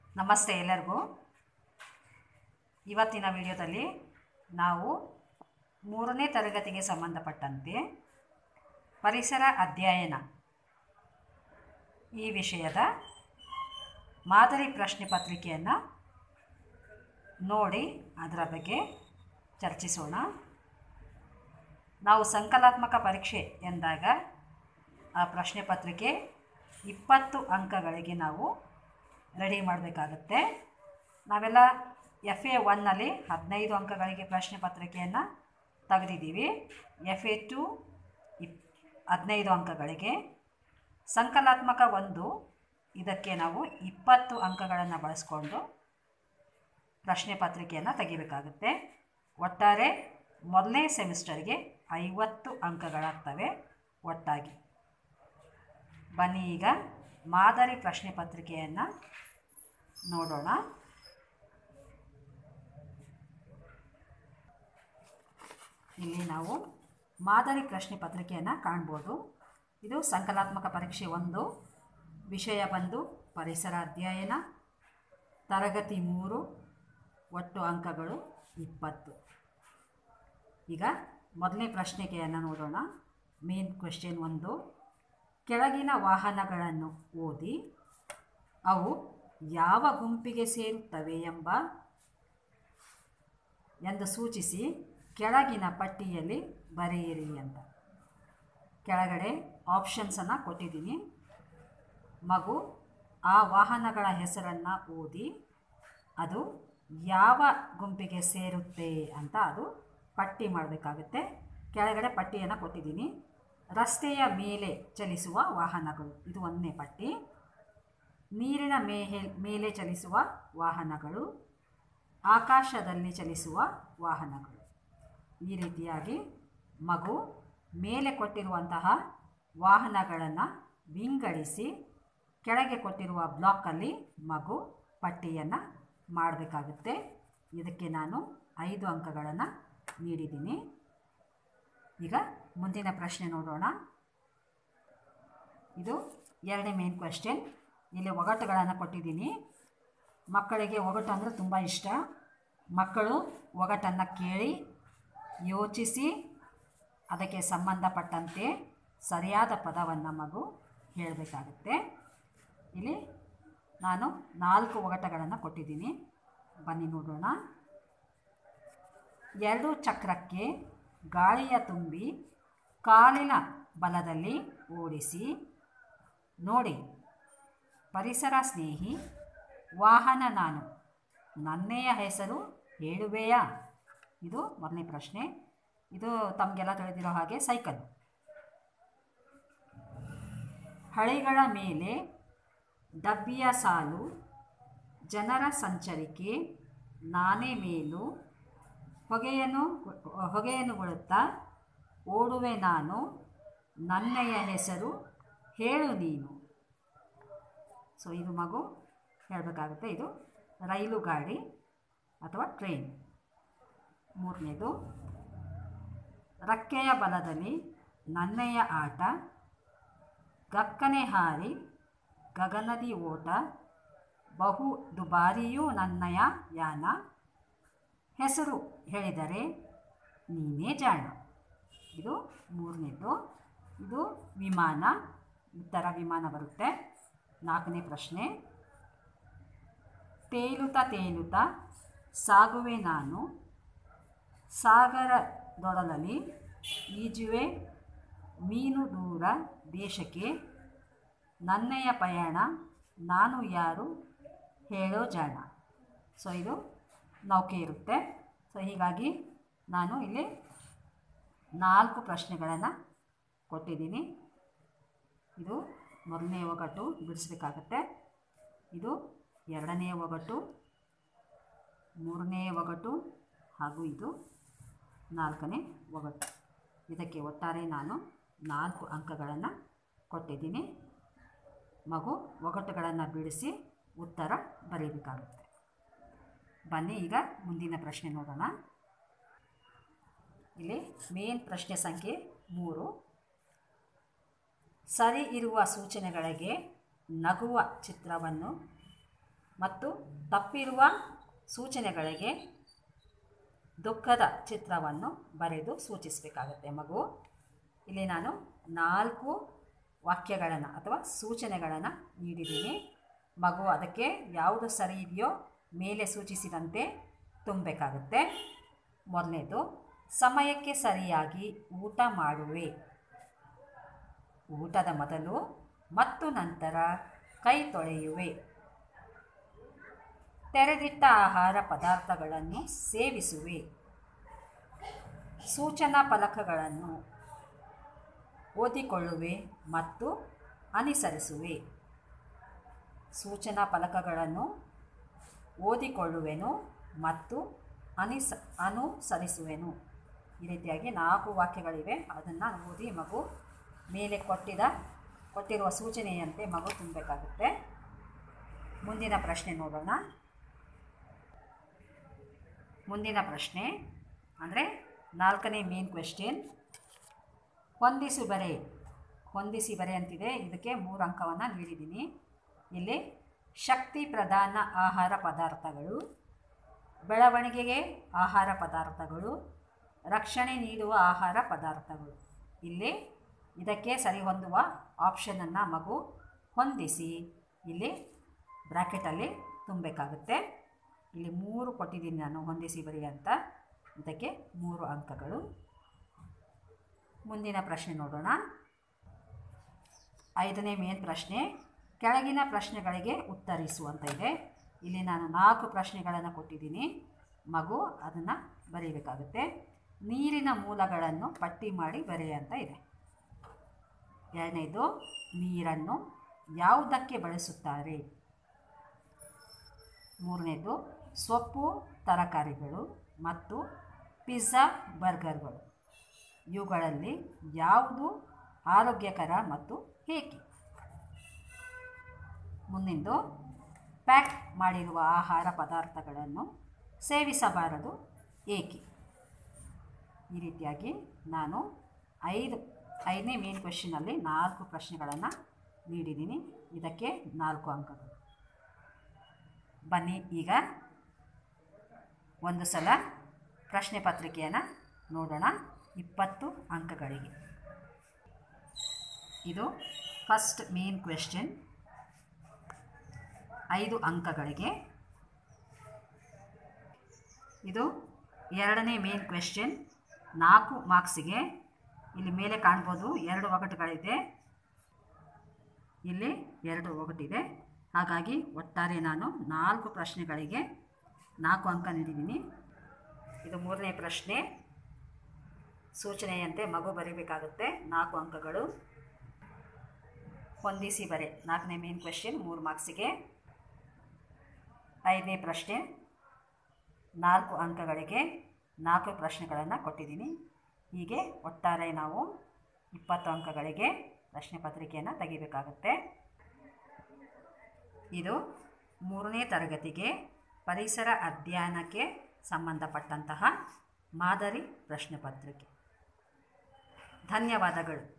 ನಮಸ್ತೆ ಎಲ್ಲರಿಗೂ ಇವತ್ತಿನ ವಿಡಿಯೋದಲ್ಲಿ ನಾವು ಮೂರನೇ ತರಗತಿಗೆ ಸಂಬಂಧಪಟ್ಟಂತೆ ಪರಿಸರ ಅಧ್ಯಯನ ಈ ವಿಷಯದ ಮಾದರಿ ಪ್ರಶ್ನೆ ಪತ್ರಿಕೆಯನ್ನು ನೋಡಿ ಅದರ ಬಗ್ಗೆ ಚರ್ಚಿಸೋಣ ನಾವು ಸಂಕಲಾತ್ಮಕ ಪರೀಕ್ಷೆ ಎಂದಾಗ ಆ ಪ್ರಶ್ನೆ ಪತ್ರಿಕೆ ಇಪ್ಪತ್ತು ಅಂಕಗಳಿಗೆ ನಾವು ರೆಡಿ ಮಾಡಬೇಕಾಗುತ್ತೆ ನಾವೆಲ್ಲ ಎಫ್ ಎ ಒನ್ನಲ್ಲಿ ಹದಿನೈದು ಅಂಕಗಳಿಗೆ ಪ್ರಶ್ನೆ ಪತ್ರಿಕೆಯನ್ನು ತೆಗೆದಿದ್ದೀವಿ ಎಫ್ ಎ ಟು ಇಪ್ ಹದಿನೈದು ಅಂಕಗಳಿಗೆ ಸಂಕಲಾತ್ಮಕ ಒಂದು ಇದಕ್ಕೆ ನಾವು ಇಪ್ಪತ್ತು ಅಂಕಗಳನ್ನು ಬಳಸ್ಕೊಂಡು ಪ್ರಶ್ನೆ ಪತ್ರಿಕೆಯನ್ನು ತೆಗಿಬೇಕಾಗುತ್ತೆ ಒಟ್ಟಾರೆ ಮೊದಲನೇ ಸೆಮಿಸ್ಟರ್ಗೆ ಐವತ್ತು ಅಂಕಗಳಾಗ್ತವೆ ಒಟ್ಟಾಗಿ ಬನ್ನಿ ಈಗ ಮಾದರಿ ಪ್ರಶ್ನೆ ಪತ್ರಿಕೆಯನ್ನು ನೋಡೋಣ ಇಲ್ಲಿ ನಾವು ಮಾದರಿ ಪ್ರಶ್ನೆ ಪತ್ರಿಕೆಯನ್ನು ಕಾಣ್ಬೋದು ಇದು ಸಂಕಲಾತ್ಮಕ ಪರೀಕ್ಷೆ ಒಂದು ವಿಷಯ ಬಂದು ಪರಿಸರ ಅಧ್ಯಯನ ತರಗತಿ ಮೂರು ಒಟ್ಟು ಅಂಕಗಳು ಇಪ್ಪತ್ತು ಈಗ ಮೊದಲನೇ ಪ್ರಶ್ನೆಗೆಯನ್ನು ನೋಡೋಣ ಮೇನ್ ಕ್ವೆಶ್ಚನ್ ಒಂದು ಕೆಳಗಿನ ವಾಹನಗಳನ್ನು ಓದಿ ಅವು ಯಾವ ಗುಂಪಿಗೆ ಸೇರುತ್ತವೆ ಎಂಬ ಎಂದು ಸೂಚಿಸಿ ಕೆಳಗಿನ ಪಟ್ಟಿಯಲ್ಲಿ ಬರೆಯಿರಿ ಅಂತ ಕೆಳಗಡೆ ಆಪ್ಷನ್ಸನ್ನು ಕೊಟ್ಟಿದ್ದೀನಿ ಮಗು ಆ ವಾಹನಗಳ ಹೆಸರನ್ನು ಓದಿ ಅದು ಯಾವ ಗುಂಪಿಗೆ ಸೇರುತ್ತೆ ಅಂತ ಅದು ಪಟ್ಟಿ ಮಾಡಬೇಕಾಗುತ್ತೆ ಕೆಳಗಡೆ ಪಟ್ಟಿಯನ್ನು ಕೊಟ್ಟಿದ್ದೀನಿ ರಸ್ತೆಯ ಮೇಲೆ ಚಲಿಸುವ ವಾಹನಗಳು ಇದು ಒಂದನೇ ಪಟ್ಟಿ ನೀರಿನ ಮೇಲೆ ಮೇಲೆ ಚಲಿಸುವ ವಾಹನಗಳು ಆಕಾಶದಲ್ಲಿ ಚಲಿಸುವ ವಾಹನಗಳು ಈ ರೀತಿಯಾಗಿ ಮಗು ಮೇಲೆ ಕೊಟ್ಟಿರುವಂತಹ ವಾಹನಗಳನ್ನು ವಿಂಗಡಿಸಿ ಕೆಳಗೆ ಕೊಟ್ಟಿರುವ ಬ್ಲಾಕಲ್ಲಿ ಮಗು ಪಟ್ಟಿಯನ್ನು ಮಾಡಬೇಕಾಗುತ್ತೆ ಇದಕ್ಕೆ ನಾನು ಐದು ಅಂಕಗಳನ್ನು ನೀಡಿದ್ದೀನಿ ಈಗ ಮುಂದಿನ ಪ್ರಶ್ನೆ ನೋಡೋಣ ಇದು ಎರಡನೇ ಮೇನ್ ಕ್ವೆಶ್ಚನ್ ಇಲ್ಲಿ ಒಗಟುಗಳನ್ನು ಕೊಟ್ಟಿದ್ದೀನಿ ಮಕ್ಕಳಿಗೆ ಒಗಟು ಅಂದರೆ ತುಂಬ ಇಷ್ಟ ಮಕ್ಕಳು ಒಗಟನ್ನು ಕೇಳಿ ಯೋಚಿಸಿ ಅದಕ್ಕೆ ಸಂಬಂಧಪಟ್ಟಂತೆ ಸರಿಯಾದ ಪದವನ್ನು ಮಗು ಹೇಳಬೇಕಾಗುತ್ತೆ ಇಲ್ಲಿ ನಾನು ನಾಲ್ಕು ಒಗಟಗಳನ್ನು ಕೊಟ್ಟಿದ್ದೀನಿ ಬನ್ನಿ ನೋಡೋಣ ಎರಡು ಚಕ್ರಕ್ಕೆ ಗಾಳಿಯ ತುಂಬಿ ಕಾಲಿನ ಬಲದಲ್ಲಿ ಓಡಿಸಿ ನೋಡಿ ಪರಿಸರ ಸ್ನೇಹಿ ವಾಹನ ನಾನು ನನ್ನೆಯ ಹೆಸರು ಹೇಳುವೆಯಾ ಇದು ಮೊದಲನೇ ಪ್ರಶ್ನೆ ಇದು ತಮಗೆಲ್ಲ ತಿಳಿದಿರೋ ಹಾಗೆ ಸೈಕಲ್ ಹಳಿಗಳ ಮೇಲೆ ಡಬ್ಬಿಯ ಸಾಲು ಜನರ ಸಂಚರಿಕೆ ನಾನೇ ಮೇಲು ಹೊಗೆಯನ್ನು ಹೊಗೆಯನ್ನು ಕೊಡುತ್ತಾ ಓಡುವೆ ನಾನು ನನ್ನೆಯ ಹೆಸರು ಹೇಳು ನೀನು ಸೊ ಇದು ಮಗು ಹೇಳಬೇಕಾಗುತ್ತೆ ಇದು ರೈಲು ಗಾಡಿ ಅಥವಾ ಟ್ರೈನ್ ಮೂರನೇದು ರಕ್ಕೆಯ ಬಲದಲ್ಲಿ ನನ್ನೆಯ ಆಟ ಗಕ್ಕನೆ ಹಾರಿ ಗಗನದಿ ಓಟ ಬಹು ದುಬಾರಿಯೂ ನನ್ನಯ ಯಾನ ಹೆಸರು ಹೇಳಿದರೆ ನೀನೇ ಜಾಣ ಇದು ಮೂರನೇದು ಇದು ವಿಮಾನ ಉತ್ತರ ವಿಮಾನ ಬರುತ್ತೆ ನಾಲ್ಕನೇ ಪ್ರಶ್ನೆ ತೇಲುತ್ತಾ ತೇಲುತ್ತಾ ಸಾಗುವೆ ನಾನು ಸಾಗರದೊಡಲಲ್ಲಿ ಈಜುವೆ ಮೀನು ದೂರ ದೇಶಕ್ಕೆ ನನ್ನೆಯ ಪಯಣ ನಾನು ಯಾರು ಹೇಳೋ ಜಾಣ ಸೊ ಇದು ನೌಕೆ ಇರುತ್ತೆ ಸೊ ಹೀಗಾಗಿ ನಾನು ಇಲ್ಲಿ ನಾಲ್ಕು ಪ್ರಶ್ನೆಗಳನ್ನು ಕೊಟ್ಟಿದ್ದೀನಿ ಇದು ಮೊದಲನೇ ಒಗಟು ಬಿಡಿಸ್ಬೇಕಾಗತ್ತೆ ಇದು ಎರಡನೇ ಒಗಟು ಮೂರನೇ ಒಗಟು ಹಾಗೂ ಇದು ನಾಲ್ಕನೇ ಒಗಟು ಇದಕ್ಕೆ ಒಟ್ಟಾರೆ ನಾನು ನಾಲ್ಕು ಅಂಕಗಳನ್ನು ಕೊಟ್ಟಿದ್ದೀನಿ ಮಗು ಒಗಟುಗಳನ್ನು ಬಿಡಿಸಿ ಉತ್ತರ ಬರೀಬೇಕಾಗುತ್ತೆ ಬನ್ನಿ ಈಗ ಮುಂದಿನ ಪ್ರಶ್ನೆ ನೋಡೋಣ ಇಲ್ಲಿ ಮೇನ್ ಪ್ರಶ್ನೆ ಸಂಖ್ಯೆ ಮೂರು ಸರಿ ಇರುವ ಸೂಚನೆಗಳಿಗೆ ನಗುವ ಚಿತ್ರವನ್ನು ಮತ್ತು ತಪ್ಪಿರುವ ಸೂಚನೆಗಳಿಗೆ ದುಃಖದ ಚಿತ್ರವನ್ನು ಬರೆದು ಸೂಚಿಸಬೇಕಾಗತ್ತೆ ಮಗು ಇಲ್ಲಿ ನಾನು ನಾಲ್ಕು ವಾಕ್ಯಗಳನ್ನು ಅಥವಾ ಸೂಚನೆಗಳನ್ನು ನೀಡಿದ್ದೀನಿ ಮಗು ಅದಕ್ಕೆ ಯಾವುದು ಸರಿ ಇದೆಯೋ ಮೇಲೆ ಸೂಚಿಸಿದಂತೆ ತುಂಬಬೇಕಾಗುತ್ತೆ ಮೊದಲನೇದು ಸಮಯಕ್ಕೆ ಸರಿಯಾಗಿ ಊಟ ಮಾಡುವೆ ಊಟದ ಮೊದಲು ಮತ್ತು ನಂತರ ಕೈ ತೊಳೆಯುವೆ ತೆರೆದಿಟ್ಟ ಆಹಾರ ಪದಾರ್ಥಗಳನ್ನು ಸೇವಿಸುವೆ ಸೂಚನಾ ಫಲಕಗಳನ್ನು ಓದಿಕೊಳ್ಳುವೆ ಮತ್ತು ಅನುಸರಿಸುವೆ ಸೂಚನಾ ಫಲಕಗಳನ್ನು ಓದಿಕೊಳ್ಳುವೆನು ಮತ್ತು ಅನಿಸ ಅನುಸರಿಸುವೆನು ಈ ರೀತಿಯಾಗಿ ನಾಲ್ಕು ವಾಕ್ಯಗಳಿವೆ ಅದನ್ನು ಓದಿ ಮಗು ಮೇಲೆ ಕೊಟ್ಟಿದ ಕೊಟ್ಟಿರುವ ಸೂಚನೆಯಂತೆ ಮಗು ತುಂಬಬೇಕಾಗುತ್ತೆ ಮುಂದಿನ ಪ್ರಶ್ನೆ ನೋಡೋಣ ಮುಂದಿನ ಪ್ರಶ್ನೆ ಅಂದರೆ ನಾಲ್ಕನೇ ಮೇನ್ ಕ್ವೆಶ್ಚನ್ ಹೊಂದಿಸಿ ಬರೆ ಹೊಂದಿಸಿ ಬರೆ ಅಂತಿದೆ ಇದಕ್ಕೆ ಮೂರು ಅಂಕವನ್ನು ನೀಡಿದ್ದೀನಿ ಇಲ್ಲಿ ಶಕ್ತಿ ಪ್ರಧಾನ ಆಹಾರ ಪದಾರ್ಥಗಳು ಬೆಳವಣಿಗೆಗೆ ಆಹಾರ ಪದಾರ್ಥಗಳು ರಕ್ಷಣೆ ನೀಡುವ ಆಹಾರ ಪದಾರ್ಥಗಳು ಇಲ್ಲಿ ಇದಕ್ಕೆ ಸರಿ ಹೊಂದುವ ಆಪ್ಷನನ್ನು ಮಗು ಹೊಂದಿಸಿ ಇಲ್ಲಿ ಬ್ರ್ಯಾಕೆಟಲ್ಲಿ ತುಂಬಬೇಕಾಗುತ್ತೆ ಇಲ್ಲಿ ಮೂರು ಕೊಟ್ಟಿದ್ದೀನಿ ನಾನು ಹೊಂದಿಸಿ ಬರಿ ಅಂತ ಇದಕ್ಕೆ ಮೂರು ಅಂಕಗಳು ಮುಂದಿನ ಪ್ರಶ್ನೆ ನೋಡೋಣ ಐದನೇ ಮೇನ್ ಪ್ರಶ್ನೆ ಕೆಳಗಿನ ಪ್ರಶ್ನೆಗಳಿಗೆ ಉತ್ತರಿಸು ಅಂತ ಇದೆ ಇಲ್ಲಿ ನಾನು ನಾಲ್ಕು ಪ್ರಶ್ನೆಗಳನ್ನು ಕೊಟ್ಟಿದ್ದೀನಿ ಮಗು ಅದನ್ನು ಬರೀಬೇಕಾಗುತ್ತೆ ನೀರಿನ ಮೂಲಗಳನ್ನು ಪಟ್ಟಿ ಮಾಡಿ ಬರೆಯ ಅಂತ ಇದೆ ಎರಡನೇದು ನೀರನ್ನು ಯಾವುದಕ್ಕೆ ಬಳಸುತ್ತಾರೆ ಮೂರನೇದು ಸೊಪ್ಪು ತರಕಾರಿಗಳು ಮತ್ತು ಪಿಜ್ಜಾ ಬರ್ಗರ್ಗಳು ಇವುಗಳಲ್ಲಿ ಯಾವುದು ಆರೋಗ್ಯಕರ ಮತ್ತು ಏಕೆ ಮುಂದಿಂದು ಪ್ಯಾಕ್ ಮಾಡಿರುವ ಆಹಾರ ಪದಾರ್ಥಗಳನ್ನು ಸೇವಿಸಬಾರದು ಏಕೆ ಈ ರೀತಿಯಾಗಿ ನಾನು ಐದು ಐದನೇ ಮೇನ್ ಕ್ವೆಶನಲ್ಲಿ ನಾಲ್ಕು ಪ್ರಶ್ನೆಗಳನ್ನು ನೀಡಿದ್ದೀನಿ ಇದಕ್ಕೆ ನಾಲ್ಕು ಅಂಕಗಳು ಬನ್ನಿ ಈಗ ಒಂದು ಸಲ ಪ್ರಶ್ನೆ ಪತ್ರಿಕೆಯನ್ನು ನೋಡೋಣ ಇಪ್ಪತ್ತು ಅಂಕಗಳಿಗೆ ಇದು ಫಸ್ಟ್ ಮೇನ್ ಕ್ವೆಶ್ಚನ್ ಐದು ಅಂಕಗಳಿಗೆ ಇದು ಎರಡನೇ ಮೇನ್ ಕ್ವೆಶ್ಚನ್ ನಾಲ್ಕು ಮಾರ್ಕ್ಸಿಗೆ ಇಲ್ಲಿ ಮೇಲೆ ಕಾಣ್ಬೋದು ಎರಡು ಒಗಟುಗಳಿದೆ ಇಲ್ಲಿ ಎರಡು ಒಗಟಿದೆ ಹಾಗಾಗಿ ಒಟ್ಟಾರೆ ನಾನು ನಾಲ್ಕು ಪ್ರಶ್ನೆಗಳಿಗೆ ನಾಲ್ಕು ಅಂಕ ನೀಡಿದ್ದೀನಿ ಇದು ಮೂರನೇ ಪ್ರಶ್ನೆ ಸೂಚನೆಯಂತೆ ಮಗು ಬರೀಬೇಕಾಗುತ್ತೆ ನಾಲ್ಕು ಅಂಕಗಳು ಹೊಂದಿಸಿ ಬರೆ ನಾಲ್ಕನೇ ಮೇನ್ ಕ್ವೆಶ್ಚನ್ ಮೂರು ಮಾರ್ಕ್ಸಿಗೆ ಐದನೇ ಪ್ರಶ್ನೆ ನಾಲ್ಕು ಅಂಕಗಳಿಗೆ ನಾಲ್ಕು ಪ್ರಶ್ನೆಗಳನ್ನು ಕೊಟ್ಟಿದ್ದೀನಿ ಹೀಗೆ ಒಟ್ಟಾರೆ ನಾವು ಇಪ್ಪತ್ತು ಅಂಕಗಳಿಗೆ ಪ್ರಶ್ನೆ ಪತ್ರಿಕೆಯನ್ನು ತೆಗಿಬೇಕಾಗುತ್ತೆ ಇದು ಮೂರನೇ ತರಗತಿಗೆ ಪರಿಸರ ಅಧ್ಯಯನಕ್ಕೆ ಸಂಬಂಧಪಟ್ಟಂತಹ ಮಾದರಿ ಪ್ರಶ್ನೆ ಪತ್ರಿಕೆ ಧನ್ಯವಾದಗಳು